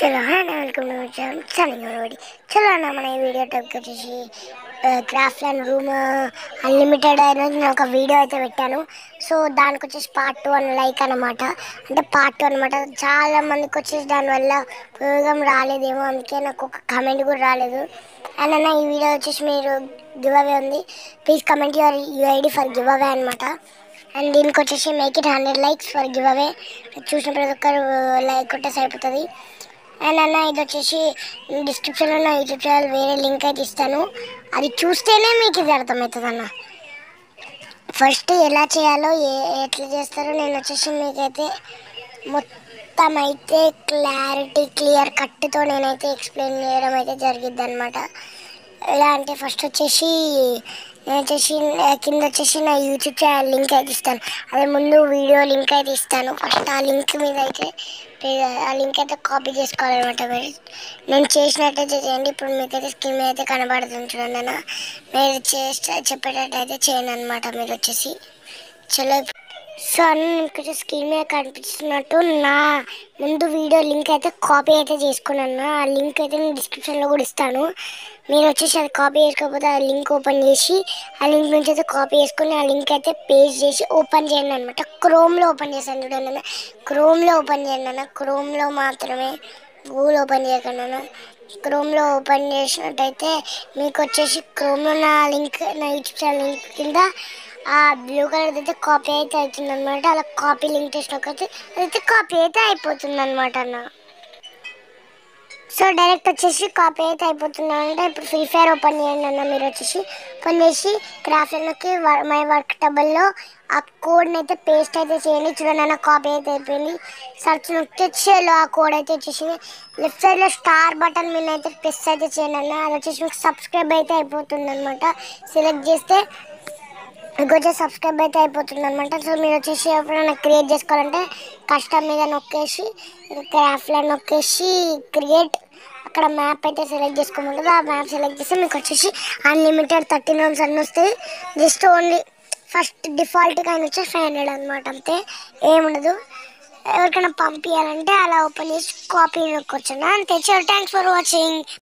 చలో hi welcome to వచ్చాం సనింగ్ రోడి చలో అన్న మన ఈ వీడియో టాపిక్ వచ్చేసి క్రాఫ్ట్ అండ్ రూమ్ అన్లిమిటెడ్ అనేది నేను ఒక వీడియో అయితే పెట్టాను సో దానికి వచ్చేసి పార్ట్ టూ అని లైక్ అనమాట అంటే పార్ట్ టూ అనమాట చాలా మందికి వచ్చేసి దానివల్ల ఉపయోగం రాలేదేమో అందుకే నాకు ఒక కమెంట్ కూడా రాలేదు అండ్ అన్న ఈ వీడియో వచ్చేసి మీరు గివ్ అవే ఉంది please comment your UID for give away అనమాట అండ్ దీనికి వచ్చేసి make it hundred likes for give away చూసిన ప్రతి ఒక్కరు లైక్ కొట్టేసి అయిపోతుంది అండ్ అన్న ఇది వచ్చేసి డిస్క్రిప్షన్లో నా యూట్యూబ్ ఛానల్ వేరే లింక్ అయితే ఇస్తాను అది చూస్తేనే మీకు ఇది అర్థమవుతుంది అన్న ఫస్ట్ ఎలా చేయాలో ఏ ఎట్లా చేస్తారో నేను వచ్చేసి మీకైతే మొత్తం అయితే క్లారిటీ క్లియర్ కట్తో నేనైతే ఎక్స్ప్లెయిన్ చేయడం అయితే జరిగిద్ది అనమాట ఎలా అంటే ఫస్ట్ వచ్చేసి నేను వచ్చేసి ఆ, కింద వచ్చేసి నా యూట్యూబ్ ఛానల్ లింక్ అయితే ఇస్తాను అదే ముందు వీడియో లింక్ అయితే ఇస్తాను ఫస్ట్ ఆ లింక్ మీద అయితే పే- ఆ లింక్ అయితే కాపీ చేసుకోవాలన్నమాట మీరు నేను చేసినట్టయితే చేయండి ఇప్పుడు మీకైతే స్క్రీన్ మీద అయితే కనబడుతుంది చూడండి అన్న మీరు చేస్తే చెప్పేటట్టయితే చేయండి అనమాట మీరు వచ్చేసి చలో సో అన్న మీకు వచ్చి స్క్రీన్ మీద కనిపిస్తున్నట్టు నా ముందు వీడియో లింక్ అయితే కాపీ అయితే చేసుకున్నాను ఆ లింక్ అయితే నేను డిస్క్రిప్షన్లో కూడా ఇస్తాను మీరు వచ్చేసి అది కాపీ చేసుకోకపోతే ఆ లింక్ ఓపెన్ చేసి ఆ లింక్ నుంచి అయితే కాపీ చేసుకుని ఆ లింక్ అయితే పేస్ట్ చేసి ఓపెన్ చేయండి అనమాట క్రోమ్లో ఓపెన్ చేశాను చూడండి అన్న క్రోమ్లో ఓపెన్ చేయండి అన్న క్రోమ్లో మాత్రమే గూగుల్ ఓపెన్ చేయకుండా అన్న క్రోమ్లో ఓపెన్ చేసినట్టయితే మీకు వచ్చేసి క్రోమ్లో నా లింక్ నా యూట్యూబ్ ఛానల్ లింక్ కింద ఆ బ్లూ కలర్ అయితే కాపీ అయితే అవుతుంది అనమాట అలా కాపీ లింక్ చేసినట్టయితే అదైతే కాపీ అయితే అయిపోతుంది అనమాట అన్న సో డైరెక్ట్ వచ్చేసి కాపీ అయితే అయిపోతుంది అంటే ఇప్పుడు ఫ్రీ ఫైర్ ఓపెన్ చేయండి అన్న మీరు వచ్చేసి ఓపెన్ చేసి క్రాఫ్ట్లోకి మై వర్క్ టబుల్లో ఆ కోడ్ని అయితే పేస్ట్ అయితే చేయండి చూడండి అన్న కాపీ అయితే అయిపోయింది సర్చ్ నొక్కితే చేలో ఆ కోడ్ అయితే వచ్చేసింది లెఫ్ట్ సైడ్లో స్టార్ బటన్ మీద అయితే ప్రెస్ అయితే చేయండి అన్న అది వచ్చేసి మీకు సబ్స్క్రైబ్ అయితే అయిపోతుంది అనమాట సెలెక్ట్ చేస్తే మీకు వచ్చే సబ్స్క్రైబ్ అయితే అయిపోతుంది అనమాట సో మీరు వచ్చేసి ఎప్పుడైనా క్రియేట్ చేసుకోవాలంటే కష్టం మీద నొక్కేసి క్రాఫ్ట్లో నొక్కేసి క్రియేట్ అక్కడ మ్యాప్ అయితే సెలెక్ట్ చేసుకోమంటుంది ఆ మ్యాప్ సెలెక్ట్ చేస్తే మీకు వచ్చేసి అన్లిమిటెడ్ థర్టీన్ రౌండ్స్ అన్నీ వస్తాయి జస్ట్ ఓన్లీ ఫస్ట్ డిఫాల్ట్గా ఆయన వచ్చి ఫైవ్ హండ్రెడ్ అనమాట అంతే ఏముండదు ఎవరికైనా పంపించాలంటే అలా ఓపెన్ చేసి కాపీ నొక్కొచ్చు అంతే థ్యాంక్స్ ఫర్ వాచింగ్